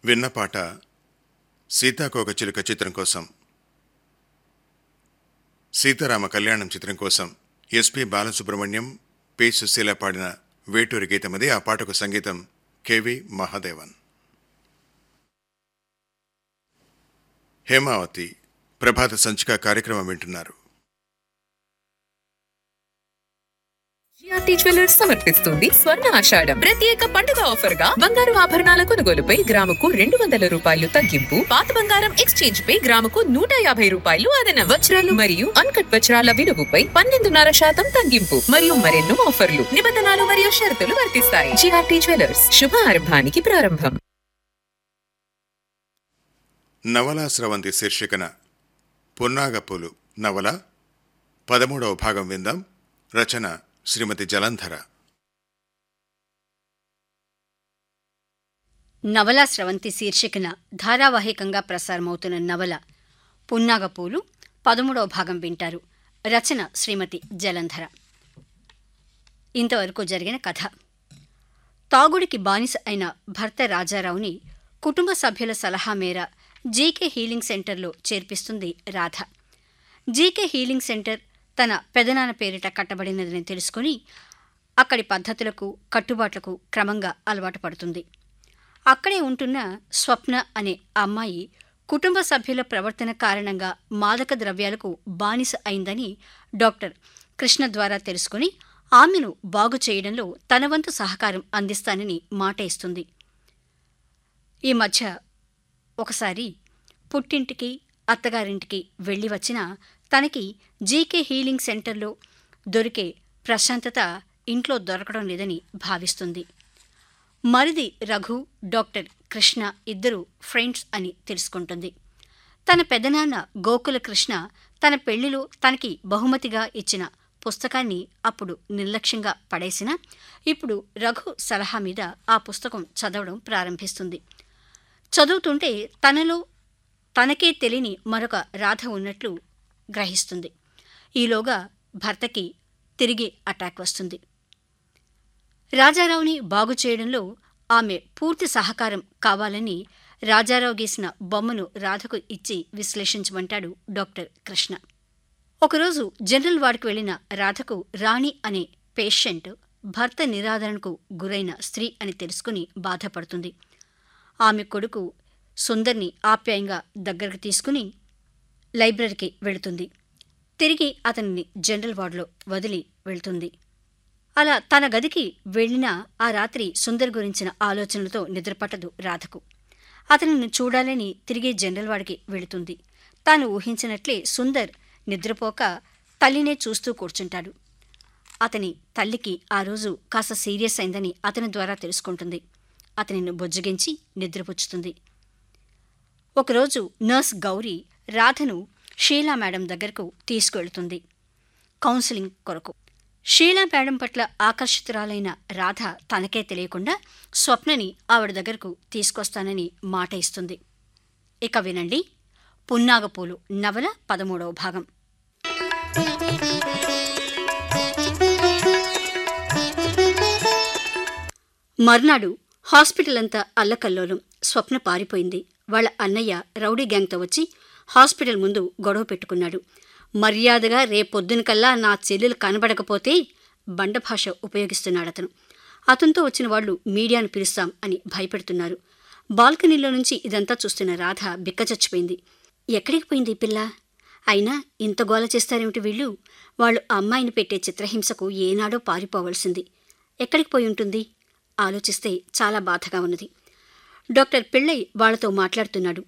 విన్న పాట సీతాకోక చిలుక చిత్రం కోసం సీతారామ కళ్యాణం చిత్రం కోసం ఎస్పి బాలసుబ్రహ్మణ్యం పి సుశీల పాడిన వేటూరి గీతమది ఆ పాటకు సంగీతం కెవి మహాదేవన్ హేమావతి ప్రభాత సంచిక కార్యక్రమం వింటున్నారు జిఆర్టీ జ్యువెలర్స్ సమర్పిస్తుంది స్వర్ణ ఆషాఢం ప్రత్యేక పండుగ ఆఫర్ గా బంగారు ఆభరణాల కొనుగోలుపై గ్రాముకు రెండు వందల రూపాయలు తగ్గింపు పాత బంగారం ఎక్స్చేంజ్ పై గ్రాముకు నూట యాభై రూపాయలు అదనం వజ్రాలు మరియు అన్కట్ వజ్రాల విలువపై పన్నెండున్నర శాతం తగ్గింపు మరియు మరెన్నో ఆఫర్లు నిబంధనలు మరియు షరతులు వర్తిస్తాయి జిఆర్టీ జ్యువెలర్స్ శుభ ఆరంభానికి ప్రారంభం నవలా స్రవంతి శీర్షికన పున్నాగపూలు నవల పదమూడవ భాగం విందాం రచన శ్రీమతి జలంధర నవలా స్రవంతి శీర్షికన ధారావాహికంగా ప్రసారమవుతున్న నవల పున్నాగపూలు పదమూడవ భాగం వింటారు రచన శ్రీమతి జలంధర ఇంతవరకు జరిగిన కథ తాగుడికి బానిస అయిన భర్త రాజారావుని కుటుంబ సభ్యుల సలహా మేర జీకే హీలింగ్ సెంటర్లో చేర్పిస్తుంది రాధ జీకే హీలింగ్ సెంటర్ తన పెదనాన్న పేరిట కట్టబడినదని తెలుసుకుని అక్కడి పద్ధతులకు కట్టుబాట్లకు క్రమంగా అలవాటు పడుతుంది అక్కడే ఉంటున్న స్వప్న అనే అమ్మాయి కుటుంబ సభ్యుల ప్రవర్తన కారణంగా మాదక ద్రవ్యాలకు బానిస అయిందని డాక్టర్ కృష్ణ ద్వారా తెలుసుకుని ఆమెను బాగు చేయడంలో తన వంతు సహకారం అందిస్తానని మాట ఇస్తుంది ఈ మధ్య ఒకసారి పుట్టింటికి అత్తగారింటికి వెళ్ళి వచ్చిన తనకి జీకే హీలింగ్ సెంటర్లో దొరికే ప్రశాంతత ఇంట్లో దొరకడం లేదని భావిస్తుంది మరిది రఘు డాక్టర్ కృష్ణ ఇద్దరు ఫ్రెండ్స్ అని తెలుసుకుంటుంది తన పెదనాన్న గోకుల కృష్ణ తన పెళ్లిలో తనకి బహుమతిగా ఇచ్చిన పుస్తకాన్ని అప్పుడు నిర్లక్ష్యంగా పడేసిన ఇప్పుడు రఘు సలహా మీద ఆ పుస్తకం చదవడం ప్రారంభిస్తుంది చదువుతుంటే తనలో తనకే తెలియని మరొక రాధ ఉన్నట్లు గ్రహిస్తుంది ఈలోగా భర్తకి తిరిగి అటాక్ వస్తుంది రాజారావుని బాగు చేయడంలో ఆమె పూర్తి సహకారం కావాలని రాజారావు గీసిన బొమ్మను రాధకు ఇచ్చి విశ్లేషించమంటాడు డాక్టర్ కృష్ణ ఒకరోజు జనరల్ వార్డుకు వెళ్లిన రాధకు రాణి అనే పేషెంట్ భర్త నిరాదరణకు గురైన స్త్రీ అని తెలుసుకుని బాధపడుతుంది ఆమె కొడుకు సుందర్ని ఆప్యాయంగా దగ్గరకు తీసుకుని లైబ్రరీకి వెళుతుంది తిరిగి అతనిని జనరల్ వార్డులో వదిలి వెళ్తుంది అలా తన గదికి వెళ్ళిన ఆ రాత్రి సుందర్ గురించిన ఆలోచనలతో నిద్రపట్టదు రాధకు అతనిని చూడాలని తిరిగి జనరల్ వాడికి వెళుతుంది తాను ఊహించినట్లే సుందర్ నిద్రపోక తల్లినే చూస్తూ కూర్చుంటాడు అతని తల్లికి ఆ రోజు కాస్త సీరియస్ అయిందని అతని ద్వారా తెలుసుకుంటుంది అతనిని బొజ్జగించి నిద్రపుచ్చుతుంది ఒకరోజు నర్స్ గౌరీ రాధను షీలా మేడం దగ్గరకు తీసుకువెళ్తుంది కౌన్సిలింగ్ కొరకు షీలా మేడం పట్ల ఆకర్షితురాలైన రాధ తనకే తెలియకుండా స్వప్నని ఆవిడ దగ్గరకు తీసుకొస్తానని మాట ఇస్తుంది ఇక వినండి పున్నాగపూలు నవల పదమూడవ భాగం మర్నాడు హాస్పిటల్ అంతా అల్లకల్లోలం స్వప్న పారిపోయింది వాళ్ళ అన్నయ్య రౌడీ గ్యాంగ్తో వచ్చి హాస్పిటల్ ముందు గొడవ పెట్టుకున్నాడు మర్యాదగా రేపొద్దునకల్లా నా చెల్లెలు కనబడకపోతే బండ భాష ఉపయోగిస్తున్నాడు అతను అతనితో వచ్చిన వాళ్ళు మీడియాను పిలుస్తాం అని భయపెడుతున్నారు బాల్కనీలో నుంచి ఇదంతా చూస్తున్న రాధ బిక్కచచ్చిపోయింది ఎక్కడికి పోయింది ఈ పిల్ల అయినా ఇంత గోల చేస్తారేమిటి వీళ్ళు వాళ్ళు అమ్మాయిని పెట్టే చిత్రహింసకు ఏనాడో పారిపోవలసింది ఎక్కడికి పోయి ఉంటుంది ఆలోచిస్తే చాలా బాధగా ఉన్నది డాక్టర్ పిళ్ళై వాళ్లతో మాట్లాడుతున్నాడు